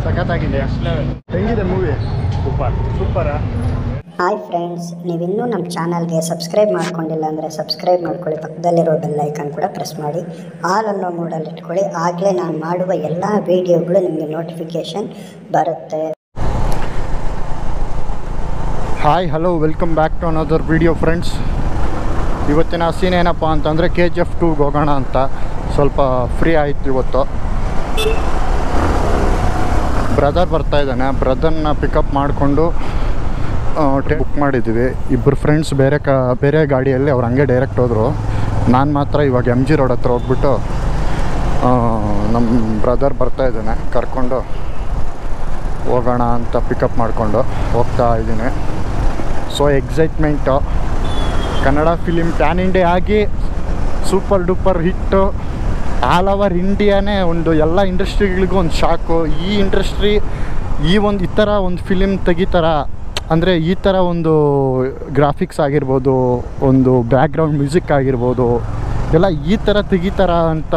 ಸಖತ್ತಾಗಿದೆ ಹೆಂಗಿದೆ movie super ಸೂಪರಾ ಹಾಯ್ ಫ್ರೆಂಡ್ಸ್ ನೀವಿನ್ನೂ ನಮ್ಮ ಚಾನಲ್ಗೆ ಸಬ್ಸ್ಕ್ರೈಬ್ ಮಾಡ್ಕೊಂಡಿಲ್ಲ ಅಂದರೆ ಸಬ್ಸ್ಕ್ರೈಬ್ ಮಾಡ್ಕೊಳ್ಳಿ ಪಕ್ಕದಲ್ಲಿರೋ ಬೆಲ್ ಐಕಾನ್ ಕೂಡ ಪ್ರೆಸ್ ಮಾಡಿ ಆಲ್ ಅನ್ನೋ ಮೋಡಲ್ಲಿ ಇಟ್ಕೊಳ್ಳಿ ಆಗಲೇ ನಾನು ಮಾಡುವ ಎಲ್ಲ ವೀಡಿಯೋಗಳು ನಿಮಗೆ ನೋಟಿಫಿಕೇಷನ್ ಬರುತ್ತೆ hi hello welcome back to another video friends ಇವತ್ತಿನ ಸೀನ್ ಏನಪ್ಪ ಅಂತಂದರೆ ಕೆ ಜಿ ಎಫ್ ಟೂಗೆ ಹೋಗೋಣ ಅಂತ ಸ್ವಲ್ಪ ಫ್ರೀ ಆಯಿತು ಇವತ್ತು ಬ್ರದರ್ ಬರ್ತಾ ಇದ್ದಾನೆ ಬ್ರದರ್ನ ಪಿಕಪ್ ಮಾಡಿಕೊಂಡು ಬುಕ್ ಮಾಡಿದ್ದೀವಿ ಇಬ್ಬರು ಫ್ರೆಂಡ್ಸ್ ಬೇರೆ ಕ ಬೇರೆ ಗಾಡಿಯಲ್ಲಿ ಅವ್ರು ಹಂಗೆ ಡೈರೆಕ್ಟ್ ಹೋದರು ನಾನು ಮಾತ್ರ ಇವಾಗ ಎಮ್ ಜಿ ರೋಡ್ ಹತ್ರ ಹೋಗ್ಬಿಟ್ಟು ನಮ್ಮ ಬ್ರದರ್ ಬರ್ತಾ ಇದ್ದಾನೆ ಕರ್ಕೊಂಡು ಹೋಗೋಣ ಅಂತ ಪಿಕಪ್ ಮಾಡಿಕೊಂಡು ಹೋಗ್ತಾ ಇದ್ದೀನಿ so excitement Kannada film pan India ಆಗಿ super duper hit all over ಇಂಡಿಯಾನೇ ಒಂದು ಎಲ್ಲ ಇಂಡಸ್ಟ್ರಿಗಳಿಗೂ ಒಂದು ಶಾಕು ಈ ಇಂಡಸ್ಟ್ರಿ ಈ ಒಂದು ಈ ಥರ ಒಂದು ಫಿಲಿಮ್ ತೆಗಿತಾರ ಅಂದರೆ ಈ ಥರ ಒಂದು ಗ್ರಾಫಿಕ್ಸ್ ಆಗಿರ್ಬೋದು ಒಂದು ಬ್ಯಾಕ್ಗ್ರೌಂಡ್ ಮ್ಯೂಸಿಕ್ ಆಗಿರ್ಬೋದು ಎಲ್ಲ ಈ ಥರ ತೆಗಿತಾರ ಅಂತ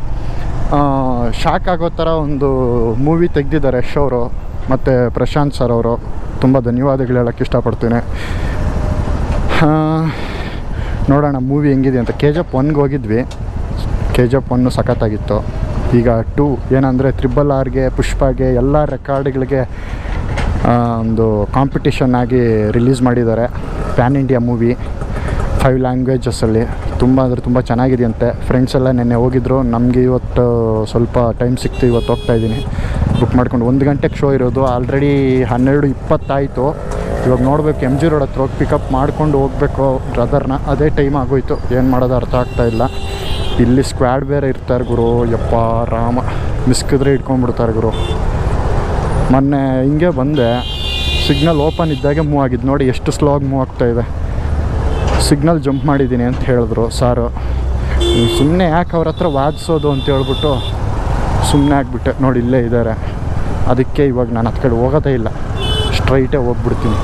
ಶಾಕ್ ಆಗೋ ಥರ ಒಂದು ಮೂವಿ ತೆಗೆದಿದ್ದಾರೆ ಯಶ್ ಅವರು ಮತ್ತು ಪ್ರಶಾಂತ್ ಸರ್ ಅವರು ತುಂಬ ಧನ್ಯವಾದಗಳು ಹೇಳೋಕ್ಕೆ ಇಷ್ಟಪಡ್ತೀನಿ ಆ, ನೋಡೋಣ ಮೂವಿ ಹೆಂಗಿದೆ ಅಂತ ಕೆ ಜಿ ಎಫ್ ಒನ್ಗೆ ಹೋಗಿದ್ವಿ ಕೆ ಜಿ ಎಫ್ ಒನ್ನು ಸಖತ್ತಾಗಿತ್ತು ಈಗ ಟೂ ಏನಂದರೆ ತ್ರಿಬಲ್ ಆರ್ಗೆ ಪುಷ್ಪಗೆ ಎಲ್ಲ ರೆಕಾರ್ಡ್ಗಳಿಗೆ ಆ, ಒಂದು ಕಾಂಪಿಟಿಷನ್ ಆಗಿ ರಿಲೀಸ್ ಮಾಡಿದ್ದಾರೆ ಪ್ಯಾನ್ ಇಂಡಿಯಾ ಮೂವಿ ಫೈವ್ ಲ್ಯಾಂಗ್ವೇಜಸ್ಸಲ್ಲಿ ತುಂಬ ಅಂದರೆ ತುಂಬ ಚೆನ್ನಾಗಿದೆಯಂತೆ ಫ್ರೆಂಡ್ಸ್ ಎಲ್ಲ ನೆನ್ನೆ ಹೋಗಿದ್ರು ನಮಗೆ ಇವತ್ತು ಸ್ವಲ್ಪ ಟೈಮ್ ಸಿಕ್ತು ಇವತ್ತು ಹೋಗ್ತಾ ಇದ್ದೀನಿ ಬುಕ್ ಮಾಡ್ಕೊಂಡು ಒಂದು ಗಂಟೆಗೆ ಶೋ ಇರೋದು ಆಲ್ರೆಡಿ ಹನ್ನೆರಡು ಇಪ್ಪತ್ತಾಯಿತು ಇವಾಗ ನೋಡಬೇಕು ಎಮ್ ಜಿ ರೋಡ್ ಹತ್ರ ಹೋಗಿ ಪಿಕಪ್ ಮಾಡ್ಕೊಂಡು ಹೋಗ್ಬೇಕು ಬ್ರದರ್ನ ಅದೇ ಟೈಮ್ ಆಗೋಯ್ತು ಏನು ಮಾಡೋದು ಅರ್ಥ ಆಗ್ತಾ ಇಲ್ಲ ಇಲ್ಲಿ ಸ್ಕ್ವಾಡ್ ಬೇರೆ ಇರ್ತಾರೆ ಗುರು ಯಪ್ಪ ರಾಮ ಮಿಸ್ಕಿದ್ರೆ ಇಟ್ಕೊಂಡ್ಬಿಡ್ತಾರೆ ಗುರು ಮೊನ್ನೆ ಹಿಂಗೆ ಬಂದೆ ಸಿಗ್ನಲ್ ಓಪನ್ ಇದ್ದಾಗೆ ಮೂವ್ ಆಗಿದ್ದು ನೋಡಿ ಎಷ್ಟು ಸ್ಲೋ ಆಗಿ ಮೂವ್ ಆಗ್ತಾ ಇದೆ ಸಿಗ್ನಲ್ ಜಂಪ್ ಮಾಡಿದ್ದೀನಿ ಅಂತ ಹೇಳಿದ್ರು ಸಾರು ಸುಮ್ಮನೆ ಯಾಕೆ ಅವ್ರ ಹತ್ರ ವಾದಿಸೋದು ಅಂತ ಹೇಳ್ಬಿಟ್ಟು ಸುಮ್ಮನೆ ಆಗಿಬಿಟ್ಟೆ ನೋಡಿ ಇಲ್ಲೇ ಇದ್ದಾರೆ ಅದಕ್ಕೆ ಇವಾಗ ನಾನು ಹತ್ತು ಕಡೆ ಹೋಗೋದೇ ಇಲ್ಲ ಸ್ಟ್ರೈಟೇ ಹೋಗ್ಬಿಡ್ತೀನಿ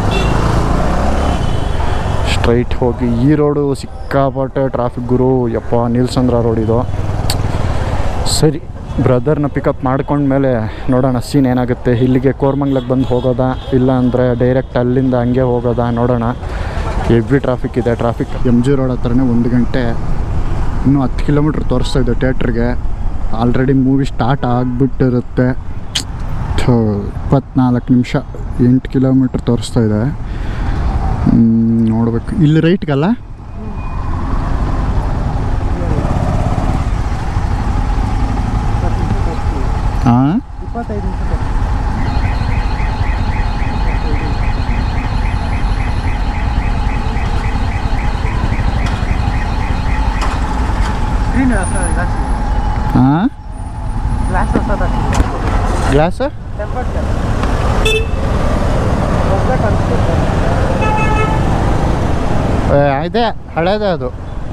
ಸ್ಟ್ರೈಟ್ ಹೋಗಿ ಈ ರೋಡು ಸಿಕ್ಕಾಪಟ್ಟೆ ಟ್ರಾಫಿಕ್ ಗುರು ಯಪ್ಪ ನೀಲ್ಸಂದ್ರ ರೋಡ್ ಇದು ಸರಿ ಬ್ರದರ್ನ ಪಿಕಪ್ ಮಾಡ್ಕೊಂಡ್ಮೇಲೆ ನೋಡೋಣ ಸೀನ್ ಏನಾಗುತ್ತೆ ಇಲ್ಲಿಗೆ ಕೋರ್ಮಂಗ್ಲಕ್ಕೆ ಬಂದು ಹೋಗೋದಾ ಇಲ್ಲ ಅಂದರೆ ಡೈರೆಕ್ಟ್ ಅಲ್ಲಿಂದ ಹಂಗೆ ಹೋಗೋದಾ ನೋಡೋಣ ಹೆವಿ ಟ್ರಾಫಿಕ್ ಇದೆ ಟ್ರಾಫಿಕ್ ಎಮ್ ಜಿ ರೋಡ್ ಹತ್ರನೇ ಒಂದು ಗಂಟೆ ಇನ್ನೂ ಹತ್ತು ಕಿಲೋಮೀಟ್ರ್ ತೋರಿಸ್ತಾ ಇದೆ ಥಿಯೇಟ್ರಿಗೆ ಆಲ್ರೆಡಿ ಮೂವಿ ಸ್ಟಾರ್ಟ್ ಆಗಿಬಿಟ್ಟಿರುತ್ತೆ ಥು, ಇಪ್ಪತ್ನಾಲ್ಕು ನಿಮಿಷ ಎಂಟು ಕಿಲೋಮೀಟ್ರ್ ತೋರಿಸ್ತಾ ಇದೆ ಹ್ಮ್, ನೋಡ್ಬೇಕು ಇಲ್ಲಿ ರೈಟ್ಗಲ್ಲ ಹಾಂ ಇಪ್ಪತ್ತೈದು ನಿಮಿಷ ಸ್ಕ್ರೀನ್ ಗ್ಲಾಸ್ ಹಾಂ ಗ್ಲಾಸ್ ಹೊಸದ ಗ್ಲಾಸ್ ಟೆಂಪರ್ಚರ್ ಹೊಸದಾಗಿ ಅನಿಸುತ್ತೆ ಇದೆ ಹಳೇದೇ ಅದು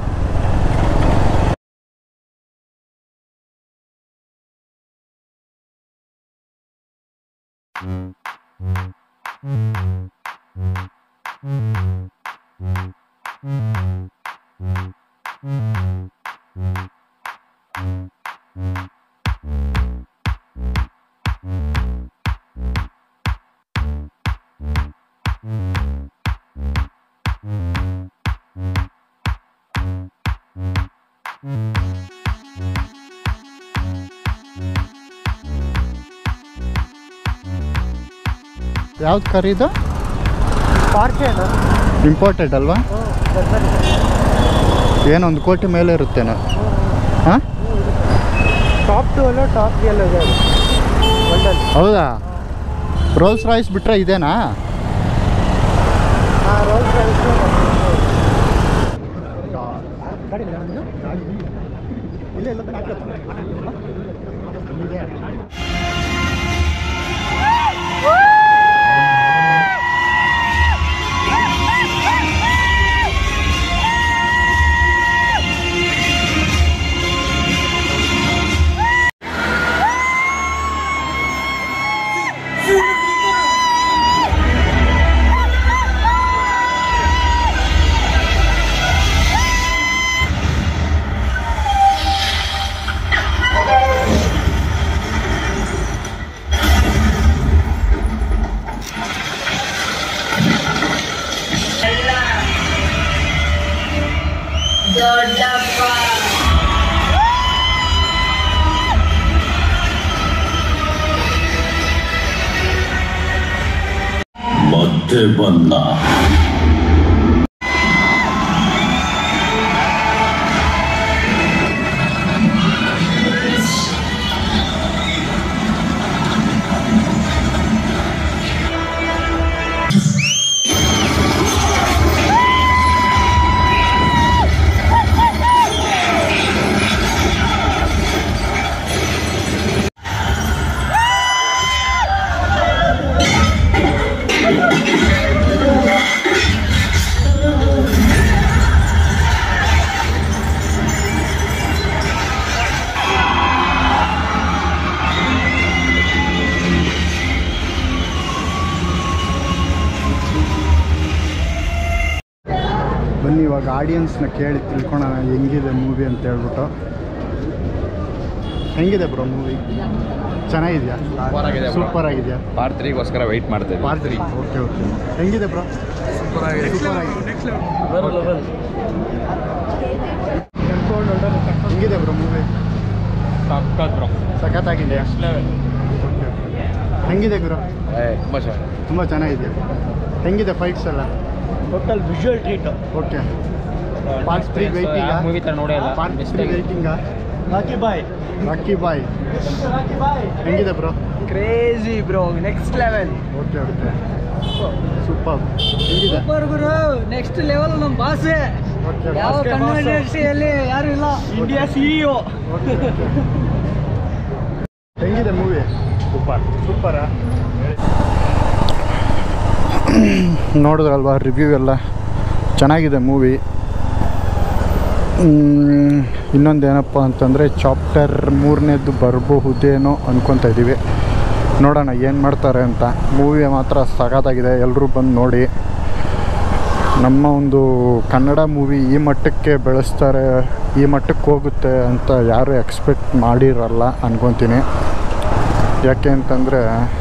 ಯಾವ್ದು ಕರಿ ಇದು ಫಾರ್ಚೇನ್ ಇಂಪಾರ್ಟೆಂಟ್ ಅಲ್ವಾ ಏನೊಂದು ಕೋಟಿ ಮೇಲೆ ಇರುತ್ತೇನೋ ಹಾಂ ಟಾಪ್ ಟು ಅಲ್ಲ ಟಾಪ್ ಗೆ ಅಲ್ಲ ಇದೆ ಅದು ಒಂದಲ್ಲಿ ಹೌದಾ ರೋಲ್ಸ್ ರಾಯ್ಸ್ ಬಿಟ್ಟರೆ ಇದೇನಾ ಹಾಂ ರೋಲ್ಸ್ ರಾಯ್ಸ್ ಮತ್ತೆ ಬಂದ ಬನ್ನಿ ಇವಾಗ ಆಡಿಯನ್ಸ್ನ ಕೇಳಿ ತಿಳ್ಕೊಳೋಣ ಹೆಂಗಿದೆ ಮೂವಿ ಅಂತ ಹೇಳ್ಬಿಟ್ಟು ಹೆಂಗಿದೆ ಬ್ರೋ ಮೂವಿ ಚೆನ್ನಾಗಿದೆಯಾ Super ಆಗಿದೆ bro. ಸೂಪರ್ ಆಗಿದೆಯಾ ಪಾರ್ಟ್ ತ್ರೀಗೋಸ್ಕರ ವೆಯ್ಟ್ ಮಾಡ್ತೇವೆ ಪಾರ್ಟ್ ತ್ರೀ ಓಕೆ ಓಕೆ ಹೆಂಗಿದೆ ಬ್ರೋ ಸೂಪರ್ ಆಗಿದೆ ಸೂಪರ್ ಆಗಿದೆ ಹೆಂಗಿದೆ ಬ್ರೋ ಮೂವಿ ಸಖತ್ತಾಗಿದೆಯಾ ಓಕೆ ಹೆಂಗಿದೆ ಗುರು ತುಂಬ ಚೆನ್ನಾಗಿದೆ ತುಂಬ ಚೆನ್ನಾಗಿದೆಯಾ ಹೆಂಗಿದೆ ಫೈಟ್ಸ್ ಎಲ್ಲ total visual treat okay part three waiting movie ತರ ನೋಡೇ ಇಲ್ಲ ಪಾರ್ಟ್ ತ್ರೀ ವೈಟಿಂಗ ಬಾಕಿ ಬಾಯ್ ಲಕ್ಕಿ ಬಾಯ್ ಹೆಂಗಿದೆ bro crazy bro next level okay okay super ಹೆಂಗಿದೆ ಸೂಪರ್ ಗುರು ನೆಕ್ಸ್ಟ್ ಲೆವೆಲ್ ನಮ್ಮ ಬಾಸೆ ಓಕೆ ಯಾವ ಕನ್ನಡ ಇಂಡಸ್ಟ್ರಿಯಲ್ಲಿ ಯಾರು ಇಲ್ಲ ಇಂಡಿಯಾ ಸಿಇಒ ಹೆಂಗಿದೆ ಮೂವಿ ಸೂಪರ್ ಸೂಪರಾ ನೋಡಿದ್ರಲ್ವಾ ರಿವ್ಯೂ ಎಲ್ಲ ಚೆನ್ನಾಗಿದೆ ಮೂವಿ ಇನ್ನೊಂದೇನಪ್ಪ ಅಂತಂದರೆ ಚಾಪ್ಟರ್ ಮೂರನೇದು ಬರಬಹುದೇನೋ ಅನ್ಕೊತಾ ಇದ್ದೀವಿ ನೋಡೋಣ ಏನು ಮಾಡ್ತಾರೆ ಅಂತ ಮೂವಿ ಮಾತ್ರ ಸಖತ್ತಾಗಿದೆ ಎಲ್ಲರೂ ಬಂದು ನೋಡಿ ನಮ್ಮ ಒಂದು ಕನ್ನಡ ಮೂವಿ ಈ ಮಟ್ಟಕ್ಕೆ ಬೆಳೆಸ್ತಾರೆ ಈ ಮಟ್ಟಕ್ಕೆ ಹೋಗುತ್ತೆ ಅಂತ ಯಾರು ಎಕ್ಸ್ಪೆಕ್ಟ್ ಮಾಡಿರಲ್ಲ ಅನ್ಕೊತೀನಿ ಯಾಕೆ ಅಂತಂದರೆ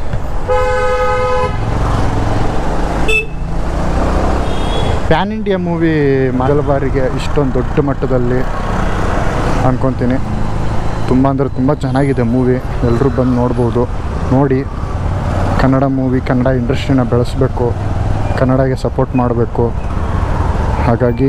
ಪ್ಯಾನ್ ಇಂಡಿಯಾ ಮೂವಿ ಮೊದಲ ಬಾರಿಗೆ ಇಷ್ಟೊಂದು ದೊಡ್ಡ ಮಟ್ಟದಲ್ಲಿ ಅನ್ಕೊತೀನಿ ತುಂಬ ಅಂದರೆ ತುಂಬ ಚೆನ್ನಾಗಿದೆ ಮೂವಿ ಎಲ್ಲರೂ ಬಂದು ನೋಡ್ಬೋದು ನೋಡಿ ಕನ್ನಡ ಮೂವಿ ಕನ್ನಡ ಇಂಡಸ್ಟ್ರಿನ ಬೆಳೆಸಬೇಕು ಕನ್ನಡಗೆ ಸಪೋರ್ಟ್ ಮಾಡಬೇಕು ಹಾಗಾಗಿ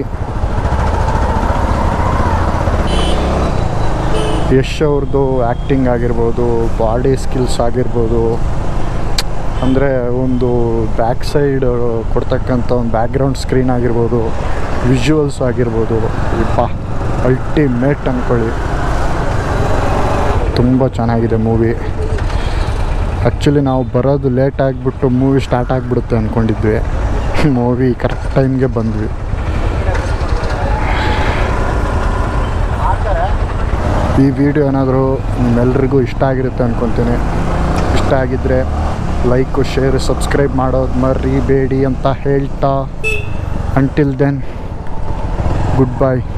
ಯಶ್ ಅವ್ರದ್ದು ಆ್ಯಕ್ಟಿಂಗ್ ಆಗಿರ್ಬೋದು ಬಾಡಿ ಸ್ಕಿಲ್ಸ್ ಆಗಿರ್ಬೋದು ಅಂದರೆ ಒಂದು ಬ್ಯಾಕ್ ಸೈಡ್ ಕೊಡ್ತಕ್ಕಂಥ ಒಂದು ಬ್ಯಾಕ್ಗ್ರೌಂಡ್ ಸ್ಕ್ರೀನ್ ಆಗಿರ್ಬೋದು ವಿಜುವಲ್ಸ್ ಆಗಿರ್ಬೋದು ಇಪ್ಪ ಅಲ್ಟಿಮೇಟ್ ಅಂದ್ಕೊಳ್ಳಿ ತುಂಬ ಚೆನ್ನಾಗಿದೆ ಮೂವಿ ಆ್ಯಕ್ಚುಲಿ ನಾವು ಬರೋದು ಲೇಟ್ ಆಗಿಬಿಟ್ಟು ಮೂವಿ ಸ್ಟಾರ್ಟ್ ಆಗಿಬಿಡುತ್ತೆ ಅಂದ್ಕೊಂಡಿದ್ವಿ ಮೂವಿ ಕರೆಕ್ಟ್ ಟೈಮ್ಗೆ ಬಂದ್ವಿ ಈ ವಿಡಿಯೋ ಏನಾದರೂ ನಿಮ್ಮೆಲ್ರಿಗೂ ಇಷ್ಟ ಆಗಿರುತ್ತೆ ಅಂದ್ಕೊತೀನಿ ಇಷ್ಟ ಆಗಿದ್ದರೆ ಲೈಕು ಶೇರ್ ಸಬ್ಸ್ಕ್ರೈಬ್ ಮಾಡೋದು ಮರಿಬೇಡಿ ಅಂತ ಹೇಳ್ತಾ ಅಂಟಿಲ್ ದೆನ್ ಗುಡ್ ಬಾಯ್